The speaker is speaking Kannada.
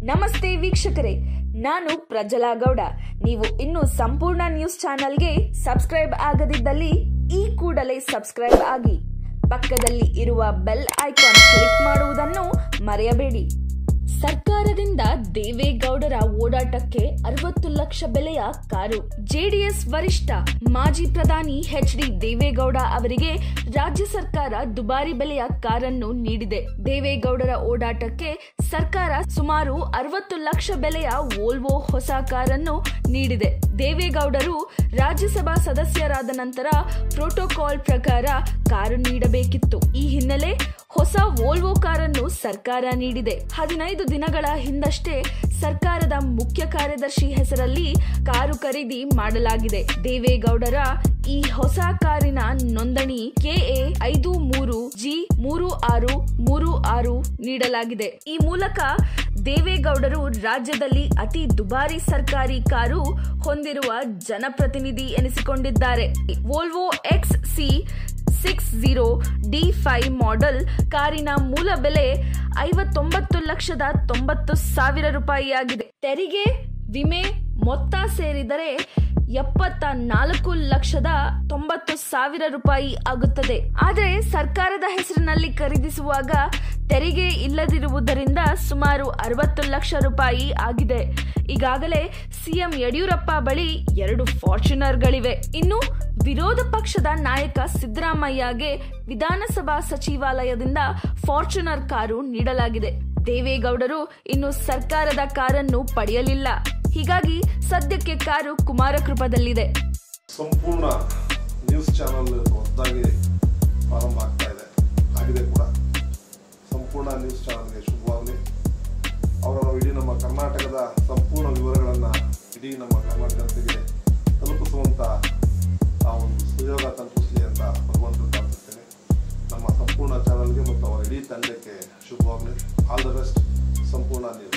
ನಮಸ್ತೆ ವೀಕ್ಷಕರೇ ನಾನು ಪ್ರಜಲಾ ಗೌಡ ನೀವು ಇನ್ನು ಸಂಪೂರ್ಣ ನ್ಯೂಸ್ ಚಾನೆಲ್ಗೆ ಸಬ್ಸ್ಕ್ರೈಬ್ ಆಗದಿದ್ದಲ್ಲಿ ಈ ಕೂಡಲೇ ಸಬ್ಸ್ಕ್ರೈಬ್ ಆಗಿ ಪಕ್ಕದಲ್ಲಿ ಇರುವ ಬೆಲ್ ಐಕಾನ್ ಕ್ಲಿಕ್ ಮಾಡುವುದನ್ನು ಮರೆಯಬೇಡಿ ಸರ್ಕಾರದಿಂದ ದೇವೇಗೌಡರ ಓಡಾಟಕ್ಕೆ ಅರವತ್ತು ಲಕ್ಷ ಬೆಲೆಯ ಕಾರು ಜೆಡಿಎಸ್ ವರಿಷ್ಠ ಮಾಜಿ ಪ್ರಧಾನಿ ಎಚ್ ಡಿ ದೇವೇಗೌಡ ಅವರಿಗೆ ರಾಜ್ಯ ಸರ್ಕಾರ ದುಬಾರಿ ಬೆಲೆಯ ಕಾರನ್ನು ನೀಡಿದೆ ದೇವೇಗೌಡರ ಓಡಾಟಕ್ಕೆ ಸರ್ಕಾರ ಸುಮಾರು ಅರವತ್ತು ಲಕ್ಷ ಬೆಲೆಯ ವೋಲ್ವೋ ಹೊಸ ಕಾರನ್ನು ನೀಡಿದೆ ದೇವೇಗೌಡರು ರಾಜ್ಯಸಭಾ ಸದಸ್ಯರಾದ ನಂತರ ಪ್ರೋಟೋಕಾಲ್ ಪ್ರಕಾರ ಕಾರು ನೀಡಬೇಕಿತ್ತು ಈ ಹಿನ್ನೆಲೆ ಹೊಸ ವೋಲ್ವೋ ಕಾರನ್ನು ಸರ್ಕಾರ ನೀಡಿದೆ ಹದಿನೈದು ದಿನಗಳ ಹಿಂದಷ್ಟೇ ಸರ್ಕಾರದ ಮುಖ್ಯ ಕಾರ್ಯದರ್ಶಿ ಹೆಸರಲ್ಲಿ ಕಾರು ಖರೀದಿ ಮಾಡಲಾಗಿದೆ ದೇವೇಗೌಡರ ಈ ಹೊಸ ಕಾರಿನ ನೋಂದಣಿ ಕೆಎ ಐದು ಮೂರು ಜಿ ಮೂರು ಆರು ಮೂರು ಆರು ನೀಡಲಾಗಿದೆ ಈ ಮೂಲಕ ದೇವೇಗೌಡರು ರಾಜ್ಯದಲ್ಲಿ ಅತಿ ದುಬಾರಿ ಸರ್ಕಾರಿ ಕಾರು ಹೊಂದಿರುವ ಜನಪ್ರತಿನಿಧಿ ಎನಿಸಿಕೊಂಡಿದ್ದಾರೆ Volvo X C six zero D five model ಕಾರಿನ ಮೂಲ ಬೆಲೆ ಐವತ್ತೊಂಬತ್ತು ಲಕ್ಷದ ತೊಂಬತ್ತು ಸಾವಿರ ರೂಪಾಯಿಯಾಗಿದೆ ತೆರಿಗೆ ವಿಮೆ ಮೊತ್ತ ಸೇರಿದರೆ ಎಪ್ಪತ್ತ ನಾಲ್ಕು ಲಕ್ಷದ ತೊಂಬತ್ತು ಸಾವಿರ ರೂಪಾಯಿ ಆಗುತ್ತದೆ ಆದರೆ ಸರ್ಕಾರದ ಹೆಸರಿನಲ್ಲಿ ಖರೀದಿಸುವಾಗ ತೆರಿಗೆ ಇಲ್ಲದಿರುವುದರಿಂದ ಸುಮಾರು ಅರವತ್ತು ಲಕ್ಷ ರೂಪಾಯಿ ಆಗಿದೆ ಈಗಾಗಲೇ ಸಿಎಂ ಯಡಿಯೂರಪ್ಪ ಬಳಿ ಎರಡು ಫಾರ್ಚುನರ್ಗಳಿವೆ ಇನ್ನು ವಿರೋಧ ಪಕ್ಷದ ನಾಯಕ ಸಿದ್ದರಾಮಯ್ಯಗೆ ವಿಧಾನಸಭಾ ಸಚಿವಾಲಯದಿಂದ ಫಾರ್ಚುನರ್ ಕಾರು ನೀಡಲಾಗಿದೆ ದೇವೇಗೌಡರು ಇನ್ನು ಸರ್ಕಾರದ ಕಾರನ್ನು ಪಡೆಯಲಿಲ್ಲ ಹೀಗಾಗಿ ಸದ್ಯಕ್ಕೆ ಕಾರು ಕುಮಾರಕೃಪದಲ್ಲಿದೆ ಸಂಪೂರ್ಣ ನ್ಯೂಸ್ ಚಾನಲ್ ಹೊಸದಾಗಿ ಪ್ರಾರಂಭ ಆಗ್ತಾ ಇದೆ ಆಗಿದೆ ಕೂಡ ಸಂಪೂರ್ಣ ನ್ಯೂಸ್ ಚಾನಲ್ಗೆ ಶುಭವಾಗಲಿ ಅವರ ಇಡೀ ನಮ್ಮ ಕರ್ನಾಟಕದ ಸಂಪೂರ್ಣ ವಿವರಗಳನ್ನು ಇಡೀ ನಮ್ಮ ಕರ್ನಾಟಕ ಜನತೆಗೆ ತಲುಪಿಸುವಂಥ ಆ ಒಂದು ಸುಯೋಗ ತಲುಪಿಸಲಿ ಅಂತ ಭಗವಂತನ ಪ್ರಾರ್ಥಿಸ್ತೇನೆ ನಮ್ಮ ಸಂಪೂರ್ಣ ಚಾನಲ್ಗೆ ಮತ್ತು ಅವರ ಇಡೀ ತಂಡಕ್ಕೆ ಶುಭವಾಗಲಿ ಆಲ್ ದ ಬೆಸ್ಟ್ ಸಂಪೂರ್ಣ ನ್ಯೂಸ್